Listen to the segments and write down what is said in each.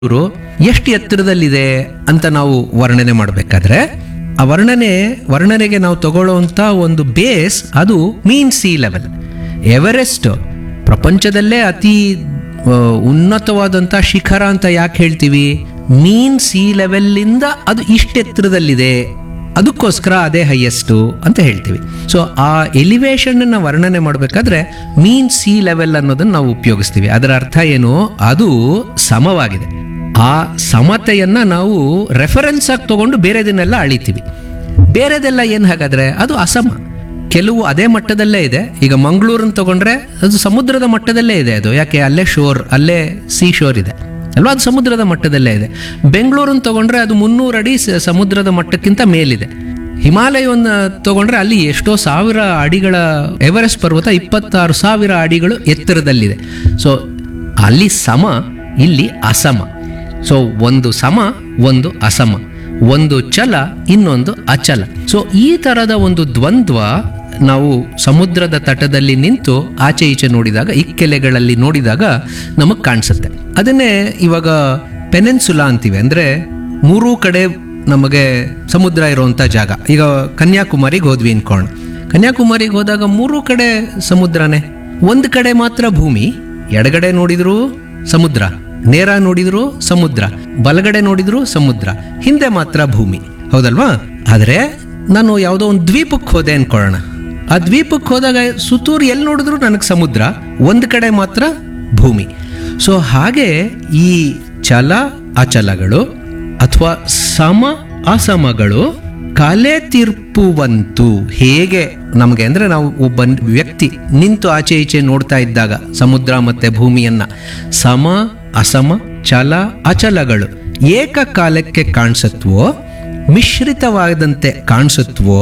ಇವರು ಎಷ್ಟು ಎತ್ತರದಲ್ಲಿದೆ ಅಂತ ನಾವು ವರ್ಣನೆ ಮಾಡಬೇಕಾದ್ರೆ ಆ ವರ್ಣನೆ ವರ್ಣನೆಗೆ ನಾವು ತಗೊಳ್ಳುವಂಥ ಒಂದು ಬೇಸ್ ಅದು ಮೀನ್ ಸಿ ಲೆವೆಲ್ ಎವರೆಸ್ಟ್ ಪ್ರಪಂಚದಲ್ಲೇ ಅತಿ ಆ, ಉನ್ನತವಾದಂಥ ಶಿಖರ ಅಂತ ಯಾಕೆ ಹೇಳ್ತೀವಿ ಮೀನ್ ಸಿ ಲೆವೆಲ್ಲಿಂದ ಅದು ಇಷ್ಟು ಎತ್ತರದಲ್ಲಿದೆ ಅದಕ್ಕೋಸ್ಕರ ಅದೇ ಹೈಯೆಸ್ಟು ಅಂತ ಹೇಳ್ತೀವಿ ಸೊ ಆ ಎಲಿವೇಶನ್ ವರ್ಣನೆ ಮಾಡಬೇಕಾದ್ರೆ ಮೀನ್ ಸಿ ಲೆವೆಲ್ ಅನ್ನೋದನ್ನ ನಾವು ಉಪಯೋಗಿಸ್ತೀವಿ ಅದರ ಅರ್ಥ ಏನು ಅದು ಸಮವಾಗಿದೆ ಆ ಸಮತೆಯನ್ನ ನಾವು ರೆಫರೆನ್ಸ್ ಆಗಿ ತಗೊಂಡು ಬೇರೆದನ್ನೆಲ್ಲ ಅಳಿತೀವಿ ಬೇರೆದೆಲ್ಲ ಏನು ಹಾಗಾದ್ರೆ ಅದು ಅಸಮ ಕೆಲವು ಅದೇ ಮಟ್ಟದಲ್ಲೇ ಇದೆ ಈಗ ಮಂಗಳೂರನ್ನ ತಗೊಂಡ್ರೆ ಅದು ಸಮುದ್ರದ ಮಟ್ಟದಲ್ಲೇ ಇದೆ ಅದು ಯಾಕೆ ಅಲ್ಲೇ ಶೋರ್ ಅಲ್ಲೇ ಸಿ ಶೋರ್ ಇದೆ ಅಲ್ವಾ ಅದು ಸಮುದ್ರದ ಮಟ್ಟದಲ್ಲೇ ಇದೆ ಬೆಂಗಳೂರನ್ನ ತಗೊಂಡ್ರೆ ಅದು ಮುನ್ನೂರು ಅಡಿ ಸ- ಸಮುದ್ರದ ಮಟ್ಟಕ್ಕಿಂತ ಮೇಲಿದೆ ಹಿಮಾಲಯವನ್ನು ತಗೊಂಡ್ರೆ ಅಲ್ಲಿ ಎಷ್ಟೋ ಸಾವಿರ ಅಡಿಗಳ ಎವರೆಸ್ಟ್ ಪರ್ವತ ಇಪ್ಪತ್ತಾರು ಸಾವಿರ ಅಡಿಗಳು ಎತ್ತರದಲ್ಲಿದೆ ಸೊ ಅಲ್ಲಿ ಸಮ ಇಲ್ಲಿ ಅಸಮ ಸೊ ಒಂದು ಸಮ ಒಂದು ಅಸಮ ಒಂದು ಚಲ ಇನ್ನೊಂದು ಅಚಲ ಸೊ ಈ ತರದ ಒಂದು ದ್ವಂದ್ವ ನಾವು ಸಮುದ್ರದ ತಟದಲ್ಲಿ ನಿಂತು ಆಚೆ ಈಚೆ ನೋಡಿದಾಗ ಇಕ್ಕೆಲೆಗಳಲ್ಲಿ ನೋಡಿದಾಗ ನಮಗೆ ಕಾಣಿಸುತ್ತೆ ಅದನ್ನೇ ಇವಾಗ ಪೆನೆನ್ಸುಲಾ ಅಂತೀವಿ ಅಂದ್ರೆ ಮೂರೂ ಕಡೆ ನಮಗೆ ಸಮುದ್ರ ಇರುವಂಥ ಜಾಗ ಈಗ ಕನ್ಯಾಕುಮಾರಿಗೆ ಹೋದ್ವಿ ಅನ್ಕೋಣ ಕನ್ಯಾಕುಮಾರಿಗೆ ಹೋದಾಗ ಮೂರೂ ಕಡೆ ಸಮುದ್ರನೇ ಒಂದು ಕಡೆ ಮಾತ್ರ ಭೂಮಿ ಎಡಗಡೆ ನೋಡಿದ್ರು ಸಮುದ್ರ ನೇರ ನೋಡಿದ್ರು ಸಮುದ್ರ ಬಲಗಡೆ ನೋಡಿದ್ರು ಸಮುದ್ರ ಹಿಂದೆ ಮಾತ್ರ ಭೂಮಿ ಹೌದಲ್ವಾ ಆದ್ರೆ ನಾನು ಯಾವುದೋ ಒಂದು ದ್ವೀಪಕ್ಕೆ ಹೋದೆ ಅನ್ಕೊಳ್ಳೋಣ ಆ ದ್ವೀಪಕ್ಕೆ ಹೋದಾಗ ಸುತ್ತೂರು ಎಲ್ಲಿ ನೋಡಿದ್ರು ನನಗೆ ಸಮುದ್ರ ಒಂದು ಕಡೆ ಮಾತ್ರ ಭೂಮಿ ಸೊ ಹಾಗೆ ಈ ಚಲ ಅಚಲಗಳು ಅಥವಾ ಸಮ ಅಸಮಗಳು ಕಲೆ ತೀರ್ಪುವಂತು ಹೇಗೆ ನಮಗೆ ಅಂದ್ರೆ ನಾವು ಒಬ್ಬ ವ್ಯಕ್ತಿ ನಿಂತು ಆಚೆ ಈಚೆ ನೋಡ್ತಾ ಇದ್ದಾಗ ಸಮುದ್ರ ಮತ್ತೆ ಭೂಮಿಯನ್ನ ಸಮ ಅಸಮ ಚಲ ಅಚಲಗಳು ಏಕಕಾಲಕ್ಕೆ ಕಾಣಿಸುತ್ತವೋ ಮಿಶ್ರಿತವಾದಂತೆ ಕಾಣಿಸುತ್ತವೋ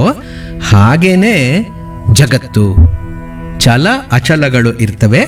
ಹಾಗೇನೆ ಜಗತ್ತು ಚಲ ಅಚಲಗಳು ಇರ್ತವೆ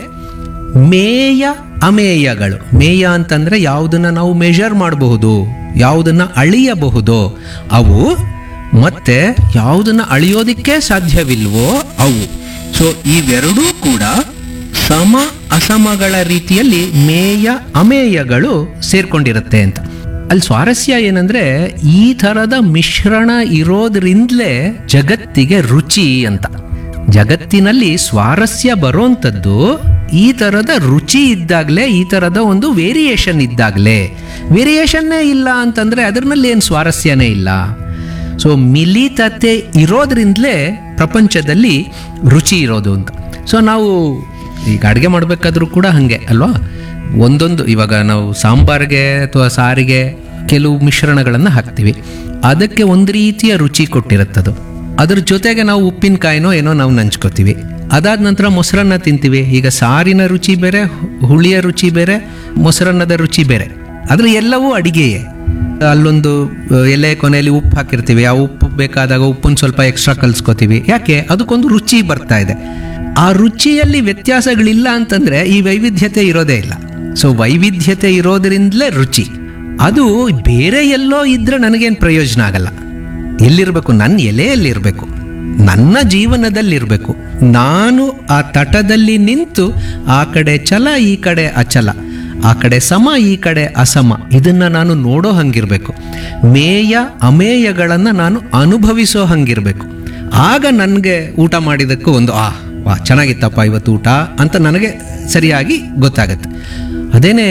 ಮೇಯ ಅಮೇಯಗಳು ಮೇಯ ಅಂತಂದ್ರೆ ಯಾವುದನ್ನ ನಾವು ಮೆಷರ್ ಮಾಡಬಹುದು ಯಾವುದನ್ನ ಅಳಿಯಬಹುದು ಅವು ಮತ್ತೆ ಯಾವುದನ್ನ ಅಳಿಯೋದಿಕ್ಕೆ ಸಾಧ್ಯವಿಲ್ವೋ ಅವು ಸೊ ಇವೆರಡೂ ಕೂಡ ಸಮ ಅಸಮಗಳ ರೀತಿಯಲ್ಲಿ ಮೇಯ ಅಮೇಯಗಳು ಸೇರ್ಕೊಂಡಿರುತ್ತೆ ಅಂತ ಅಲ್ಲಿ ಸ್ವಾರಸ್ಯ ಏನಂದ್ರೆ ಈ ಥರದ ಮಿಶ್ರಣ ಇರೋದ್ರಿಂದಲೇ ಜಗತ್ತಿಗೆ ರುಚಿ ಅಂತ ಜಗತ್ತಿನಲ್ಲಿ ಸ್ವಾರಸ್ಯ ಬರೋಂಥದ್ದು ಈ ಥರದ ರುಚಿ ಇದ್ದಾಗಲೇ ಈ ಥರದ ಒಂದು ವೇರಿಯೇಷನ್ ಇದ್ದಾಗಲೇ ವೇರಿಯೇಷನ್ನೇ ಇಲ್ಲ ಅಂತಂದರೆ ಅದರಲ್ಲಿ ಏನು ಸ್ವಾರಸ್ಯನೇ ಇಲ್ಲ ಸೊ ಮಿಲಿತತೆ ಇರೋದ್ರಿಂದಲೇ ಪ್ರಪಂಚದಲ್ಲಿ ರುಚಿ ಇರೋದು ಅಂತ ಸೊ ನಾವು ಈಗ ಅಡುಗೆ ಮಾಡಬೇಕಾದ್ರೂ ಕೂಡ ಹಾಗೆ ಅಲ್ವಾ ಒಂದೊಂದು ಇವಾಗ ನಾವು ಸಾಂಬಾರಿಗೆ ಅಥವಾ ಸಾರಿಗೆ ಕೆಲವು ಮಿಶ್ರಣಗಳನ್ನು ಹಾಕ್ತೀವಿ ಅದಕ್ಕೆ ಒಂದು ರೀತಿಯ ರುಚಿ ಕೊಟ್ಟಿರುತ್ತದು ಅದ್ರ ಜೊತೆಗೆ ನಾವು ಉಪ್ಪಿನಕಾಯಿನೋ ಏನೋ ನಾವು ನಂಚ್ಕೋತೀವಿ ಅದಾದ ನಂತರ ಮೊಸರನ್ನ ತಿಂತೀವಿ ಈಗ ಸಾರಿನ ರುಚಿ ಬೇರೆ ಹು- ಹುಳಿಯ ರುಚಿ ಬೇರೆ ಮೊಸರನ್ನದ ರುಚಿ ಬೇರೆ ಆದರೆ ಎಲ್ಲವೂ ಅಡಿಗೆಯೇ ಅಲ್ಲೊಂದು ಆ, ಎಲೆ ಕೊನೆಯಲ್ಲಿ ಉಪ್ಪು ಹಾಕಿರ್ತೀವಿ ಆ ಉಪ್ಪು ಬೇಕಾದಾಗ ಉಪ್ಪನ್ನು ಸ್ವಲ್ಪ ಎಕ್ಸ್ಟ್ರಾ ಕಲ್ಸ್ಕೊತೀವಿ ಯಾಕೆ ಅದಕ್ಕೊಂದು ರುಚಿ ಬರ್ತಾ ಇದೆ ಆ ರುಚಿಯಲ್ಲಿ ವ್ಯತ್ಯಾಸಗಳಿಲ್ಲ ಅಂತಂದ್ರೆ ಈ ವೈವಿಧ್ಯತೆ ಇರೋದೇ ಇಲ್ಲ ಸೊ ವೈವಿಧ್ಯತೆ ಇರೋದ್ರಿಂದಲೇ ರುಚಿ ಅದು ಬೇರೆ ಎಲ್ಲೋ ಇದ್ರೆ ನನಗೇನು ಪ್ರಯೋಜನ ಆಗಲ್ಲ ಎಲ್ಲಿರಬೇಕು ನನ್ನ ಎಲೆಯಲ್ಲಿರಬೇಕು ನನ್ನ ಜೀವನದಲ್ಲಿರಬೇಕು ನಾನು ಆ ತಟದಲ್ಲಿ ನಿಂತು ಆ ಕಡೆ ಚಲ ಈ ಕಡೆ ಅಚಲ ಆ ಕಡೆ ಸಮ ಈ ಕಡೆ ಅಸಮ ಇದನ್ನ ನಾನು ನೋಡೋ ಹಂಗಿರ್ಬೇಕು ಮೇಯ ಅಮೇಯಗಳನ್ನು ನಾನು ಅನುಭವಿಸೋ ಹಂಗಿರ್ಬೇಕು ಆಗ ನನಗೆ ಊಟ ಮಾಡಿದಕ್ಕೂ ಒಂದು ಆ ವಾ ಚೆನ್ನಾಗಿತ್ತಪ್ಪ ಇವತ್ತು ಊಟ ಅಂತ ನನಗೆ ಸರಿಯಾಗಿ ಗೊತ್ತಾಗತ್ತೆ ಅದೇನೇ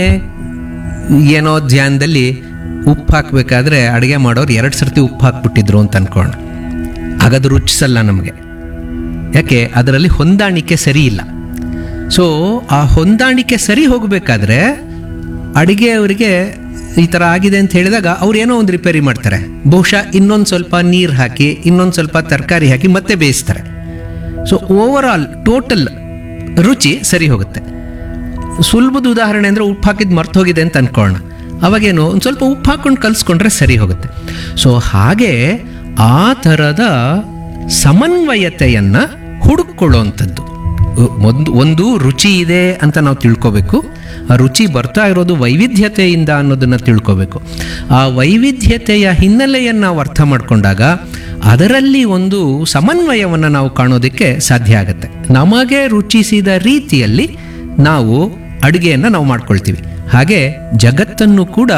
ಏನೋ ಧ್ಯಾನದಲ್ಲಿ ಉಪ್ಪು ಹಾಕಬೇಕಾದ್ರೆ ಅಡುಗೆ ಮಾಡೋರು ಎರಡು ಸರ್ತಿ ಉಪ್ಪು ಹಾಕ್ಬಿಟ್ಟಿದ್ರು ಅಂತ ಅನ್ಕೋಣ ಹಾಗದು ರುಚಿಸಲ್ಲ ನಮಗೆ ಯಾಕೆ ಅದರಲ್ಲಿ ಹೊಂದಾಣಿಕೆ ಸರಿ ಇಲ್ಲ ಸೊ ಆ ಹೊಂದಾಣಿಕೆ ಸರಿ ಹೋಗಬೇಕಾದ್ರೆ ಅಡುಗೆಯವರಿಗೆ ಈ ಥರ ಆಗಿದೆ ಅಂತ ಹೇಳಿದಾಗ ಅವ್ರು ಏನೋ ಒಂದು ರಿಪೇರಿ ಮಾಡ್ತಾರೆ ಬಹುಶಃ ಇನ್ನೊಂದು ಸ್ವಲ್ಪ ನೀರು ಹಾಕಿ ಇನ್ನೊಂದು ಸ್ವಲ್ಪ ತರಕಾರಿ ಹಾಕಿ ಮತ್ತೆ ಬೇಯಿಸ್ತಾರೆ ಸೊ ಓವರ್ ಆಲ್ ಟೋಟಲ್ ರುಚಿ ಸರಿ ಹೋಗುತ್ತೆ ಸುಲಭದ ಉದಾಹರಣೆ ಅಂದರೆ ಉಪ್ಪು ಹಾಕಿದ್ದು ಮರ್ತೋಗಿದೆ ಅಂತ ಅನ್ಕೊಳ್ಳೋಣ ಅವಾಗೇನು ಒಂದು ಸ್ವಲ್ಪ ಉಪ್ಪು ಹಾಕೊಂಡು ಕಲಿಸ್ಕೊಂಡ್ರೆ ಸರಿ ಹೋಗುತ್ತೆ ಸೊ ಹಾಗೆ ಆ ಥರದ ಸಮನ್ವಯತೆಯನ್ನು ಹುಡುಕೊಳ್ಳುವಂಥದ್ದು ಒಂದು ಒಂದು ರುಚಿ ಇದೆ ಅಂತ ನಾವು ತಿಳ್ಕೋಬೇಕು ಆ ರುಚಿ ಬರ್ತಾ ಇರೋದು ವೈವಿಧ್ಯತೆಯಿಂದ ಅನ್ನೋದನ್ನು ತಿಳ್ಕೋಬೇಕು ಆ ವೈವಿಧ್ಯತೆಯ ಹಿನ್ನೆಲೆಯನ್ನು ನಾವು ಅರ್ಥ ಮಾಡಿಕೊಂಡಾಗ ಅದರಲ್ಲಿ ಒಂದು ಸಮನ್ವಯವನ್ನು ನಾವು ಕಾಣೋದಕ್ಕೆ ಸಾಧ್ಯ ಆಗುತ್ತೆ ನಮಗೆ ರುಚಿಸಿದ ರೀತಿಯಲ್ಲಿ ನಾವು ಅಡುಗೆಯನ್ನು ನಾವು ಮಾಡ್ಕೊಳ್ತೀವಿ ಹಾಗೆ ಜಗತ್ತನ್ನು ಕೂಡ